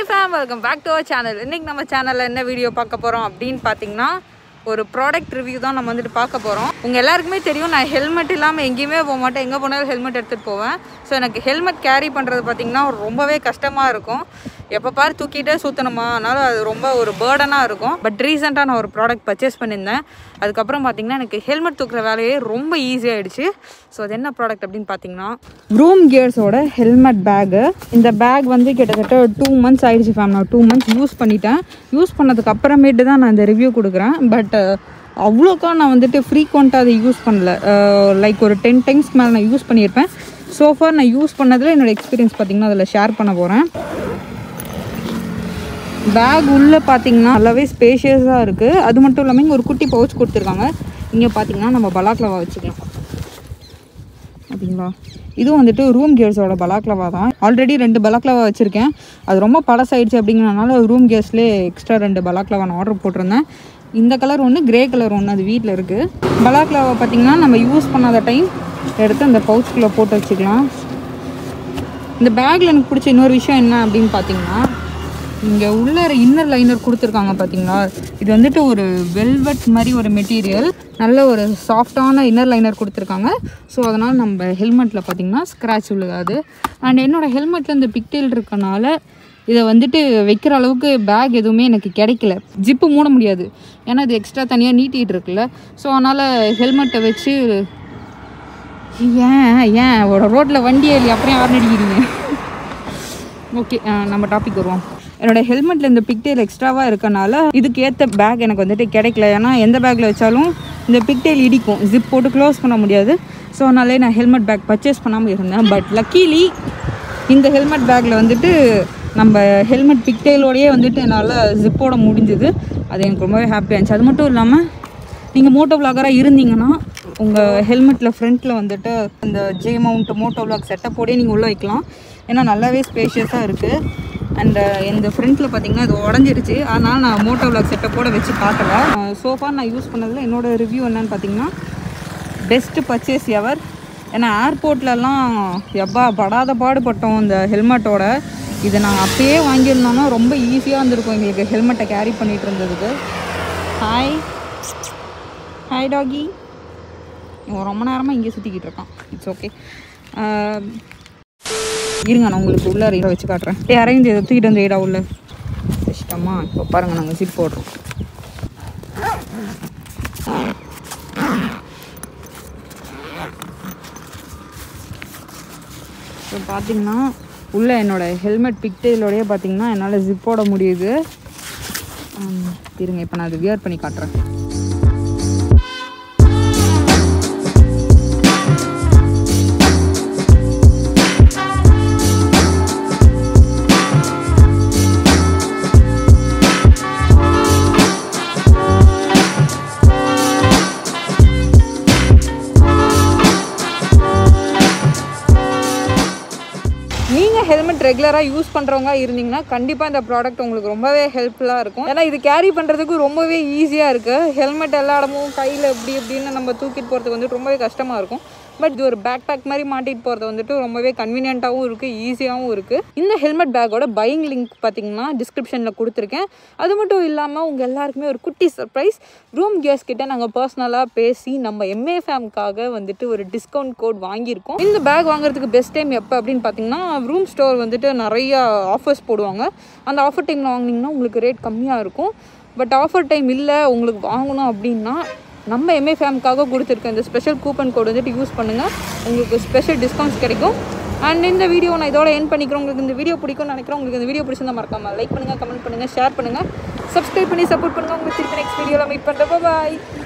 fame welcome back to our channel இன்னைக்கு நம்ம சேனலில் என்ன வீடியோ பார்க்க போகிறோம் அப்படின்னு பார்த்தீங்கன்னா ஒரு ப்ராடக்ட் ரிவ்யூ தான் நம்ம வந்துட்டு பார்க்க போகிறோம் உங்கள் எல்லாருக்குமே தெரியும் நான் ஹெல்மெட் இல்லாமல் எங்கேயுமே போக மாட்டேன் எங்கே போனாலும் ஹெல்மெட் எடுத்துகிட்டு போவேன் ஸோ எனக்கு ஹெல்மெட் கேரி பண்ணுறது பார்த்திங்கன்னா ரொம்பவே கஷ்டமாக இருக்கும் எப்போ பாரு தூக்கிட்டே சுற்றணுமா அதனால அது ரொம்ப ஒரு பேர்டனாக இருக்கும் பட் ரீசெண்டாக நான் ஒரு ப்ராடக்ட் பர்ச்சேஸ் பண்ணியிருந்தேன் அதுக்கப்புறம் பார்த்தீங்கன்னா எனக்கு ஹெல்மெட் தூக்குற வேலையே ரொம்ப ஈஸியாகிடுச்சு ஸோ அது என்ன ப்ராடக்ட் அப்படின்னு பார்த்தீங்கன்னா ப்ரூம் கியர்ஸோட ஹெல்மெட் பேகு இந்த பேக் வந்து கிட்டத்தட்ட டூ மந்த்ஸ் ஆயிடுச்சு ஃபேம் நான் டூ மந்த்ஸ் யூஸ் பண்ணிட்டேன் யூஸ் பண்ணதுக்கு அப்புறமேட்டு தான் நான் இந்த ரிவ்யூ கொடுக்குறேன் பட் அவ்வளோக்கா நான் வந்துட்டு ஃப்ரீக்வெண்ட்டாக அதை யூஸ் பண்ணல லைக் ஒரு டென் டைம்ஸ்க்கு மேலே நான் யூஸ் பண்ணியிருப்பேன் சோஃபார் நான் யூஸ் பண்ணதில் என்னோடய எக்ஸ்பீரியன்ஸ் பார்த்தீங்கன்னா அதில் ஷேர் பண்ண போகிறேன் பேக் உள்ளே பார்த்தீங்கன்னா நல்லாவே ஸ்பேஷியஸாக இருக்குது அது மட்டும் இல்லாமல் இங்கே ஒரு குட்டி பவுச் கொடுத்துருக்காங்க இங்கே பார்த்தீங்கன்னா நம்ம பலாக்லவா வச்சுக்கலாம் அப்படிங்களா இதுவும் வந்துட்டு ரூம் கியர்ஸோட பலாக்லவா தான் ஆல்ரெடி ரெண்டு பலாக்லவா வச்சுருக்கேன் அது ரொம்ப பழசாயிடுச்சு அப்படிங்கிறனால ரூம் கியர்ஸ்லேயே எக்ஸ்ட்ரா ரெண்டு பலாக்லவா நான் ஆர்டர் போட்டிருந்தேன் இந்த கலர் ஒன்று கிரே கலர் ஒன்று அது வீட்டில் இருக்குது பலாக்லவா பார்த்திங்கன்னா நம்ம யூஸ் பண்ணாத டைம் எடுத்து அந்த பவுச்சுக்குள்ளே போட்டு வச்சுக்கலாம் இந்த பேக்கில் எனக்கு பிடிச்ச இன்னொரு விஷயம் என்ன அப்படின்னு பார்த்தீங்கன்னா இங்கே உள்ள இன்னர் லைனர் கொடுத்துருக்காங்க பார்த்தீங்களா இது வந்துட்டு ஒரு வெல்வெட் மாதிரி ஒரு மெட்டீரியல் நல்ல ஒரு சாஃப்டான இன்னர் லைனர் கொடுத்துருக்காங்க ஸோ அதனால் நம்ம ஹெல்மெட்டில் பார்த்தீங்கன்னா ஸ்க்ராட்ச் விழுகாது அண்ட் என்னோடய ஹெல்மெட்டில் இந்த பிக்டெயில் இருக்கனால இதை வந்துட்டு வைக்கிற அளவுக்கு பேக் எதுவுமே எனக்கு கிடைக்கல ஜிப்பு மூட முடியாது ஏன்னா இது எக்ஸ்ட்ரா தனியாக நீட்டிகிட்டு இருக்குல்ல ஸோ அதனால் ஹெல்மெட்டை வச்சு ஏன் ஏன் ஒரு ரோட்டில் வண்டியே இல்லையா அப்புறம் யாரும் அடிக்கிறீங்க ஓகே நம்ம டாபிக் வருவோம் என்னோடய ஹெல்மெட்டில் இந்த பிக்டெயில் எக்ஸ்ட்ராவாக இருக்கனால இதுக்கு ஏற்ற பேக் எனக்கு வந்துட்டு கிடைக்கல ஏன்னா எந்த பேக்கில் வச்சாலும் இந்த பிக்டெயில் இடிக்கும் ஜிப் போட்டு க்ளோஸ் பண்ண முடியாது ஸோ அதனாலே நான் ஹெல்மெட் பேக் பர்ச்சேஸ் பண்ணாமல் இருந்தேன் பட் லக்கீலி இந்த ஹெல்மெட் பேக்கில் வந்துட்டு நம்ம ஹெல்மெட் பிக்டெயிலோடையே வந்துட்டு என்னால் ஜிப்போட முடிஞ்சுது அது எனக்கு ரொம்பவே ஹாப்பியாக இருந்துச்சு அது மட்டும் இல்லாமல் நீங்கள் மோட்டோ விளாகராக இருந்தீங்கன்னா உங்கள் ஹெல்மெட்டில் ஃப்ரண்ட்டில் வந்துட்டு இந்த ஜே மவுண்ட் மோட்டோ விளாக் செட்டப்போடே நீங்கள் உள்ளே வைக்கலாம் ஏன்னா நல்லாவே ஸ்பேஷியஸாக இருக்குது அண்ட் இந்த ஃப்ரண்ட்டில் பார்த்தீங்கன்னா இது உடஞ்சிருச்சு அதனால் நான் மோட்டோ விளாக் செட்டப்போட வச்சு காட்டலை சோஃபா நான் யூஸ் பண்ணதில் என்னோடய ரிவ்யூ என்னன்னு பார்த்தீங்கன்னா பெஸ்ட்டு பர்ச்சேஸ் எவர் ஏன்னா ஏர்போர்ட்லலாம் எப்பா படாத பாடுபட்டோம் இந்த ஹெல்மெட்டோட இதை நாங்கள் அப்பயே வாங்கியிருந்தோம்னா ரொம்ப ஈஸியாக இருந்திருக்கும் எங்களுக்கு ஹெல்மெட்டை கேரி பண்ணிகிட்டு இருந்ததுக்கு ஹாய் ஹாய் டாகி இவன் ரொம்ப நேரமாக இங்கே சுற்றிக்கிட்டு இருக்கான் இட்ஸ் ஓகே இருங்க நான் உங்களுக்கு உள்ள இதை வச்சு காட்டுறேன் டே அரேஞ்ச் இதை தூக்கிட்டு வந்து ஏடா உள்ள இஷ்டமா இப்போ பாருங்கள் நாங்கள் ஜிப் போடுறோம் இப்போ பார்த்தீங்கன்னா உள்ளே என்னோடய ஹெல்மெட் பிக்டெயிலோடய பார்த்தீங்கன்னா என்னால் ஜிப் போட முடியுது இருங்க இப்போ நான் அதை வியர் பண்ணி காட்டுறேன் நீங்கள் ஹெல்மெட் ரெகுலராக யூஸ் பண்ணுறவங்க இருந்தீங்கன்னா கண்டிப்பாக இந்த ப்ராடக்ட் உங்களுக்கு ரொம்பவே ஹெல்ப்ஃபுல்லாக இருக்கும் ஏன்னா இது கேரி பண்ணுறதுக்கு ரொம்பவே ஈஸியாக இருக்குது ஹெல்மெட் எல்லா இடமும் கையில் இப்படி இப்படின்னு நம்ம தூக்கிட்டு போகிறதுக்கு வந்துட்டு ரொம்பவே கஷ்டமாக இருக்கும் பட் இது ஒரு பேக் பேக் மாதிரி மாட்டிட்டு போகிறது வந்துட்டு ரொம்பவே கன்வீனியண்ட்டாகவும் இருக்குது ஈஸியாகவும் இருக்குது இந்த ஹெல்மெட் பேக்கோட பையிங் லிங்க் பார்த்தீங்கன்னா டிஸ்கிரிப்ஷனில் கொடுத்துருக்கேன் அது மட்டும் இல்லாமல் உங்கள் எல்லாருக்குமே ஒரு குட்டி சர்ப்ரைஸ் ரூம் கேஸ் கிட்ட நாங்கள் பர்சனலாக பேசி நம்ம எம்ஏ ஃபேம்க்காக வந்துட்டு ஒரு டிஸ்கவுண்ட் கோட் வாங்கியிருக்கோம் இந்த பேக் வாங்குறதுக்கு பெஸ்ட் டைம் எப்போ அப்படின்னு பார்த்தீங்கன்னா ரூம் ஸ்டோர் வந்துட்டு நிறைய ஆஃபர்ஸ் போடுவாங்க அந்த ஆஃபர் டைமில் வாங்கினீங்கன்னா உங்களுக்கு ரேட் கம்மியாக இருக்கும் பட் ஆஃபர் டைம் இல்லை உங்களுக்கு வாங்கணும் அப்படின்னா நம்ம எம்ஏ ஃபேம்க்காக கொடுத்துருக்க இந்த ஸ்பெஷல் கூப்பன் கோட் வந்துட்டு யூஸ் பண்ணுங்கள் உங்களுக்கு ஸ்பெஷல் டிஸ்கவுண்ட்ஸ் கிடைக்கும் அண்ட் இந்த வீடியோ நான் இதோட என் பண்ணிக்கிறேன் உங்களுக்கு இந்த வீடியோ பிடிக்கும்னு நினைக்கிறேன் உங்களுக்கு இந்த வீடியோ பிடிச்சிருந்தா மறக்காம லைக் பண்ணுங்கள் கமெண்ட் பண்ணுங்கள் ஷேர் பண்ணுங்கள் சப்ஸ்கிரைப் பண்ணி சப்போர்ட் பண்ணுங்கள் உங்களுக்கு திருப்பி நெக்ஸ்ட் வீடியோவில் மீட் பண்ணுறப்ப பாய்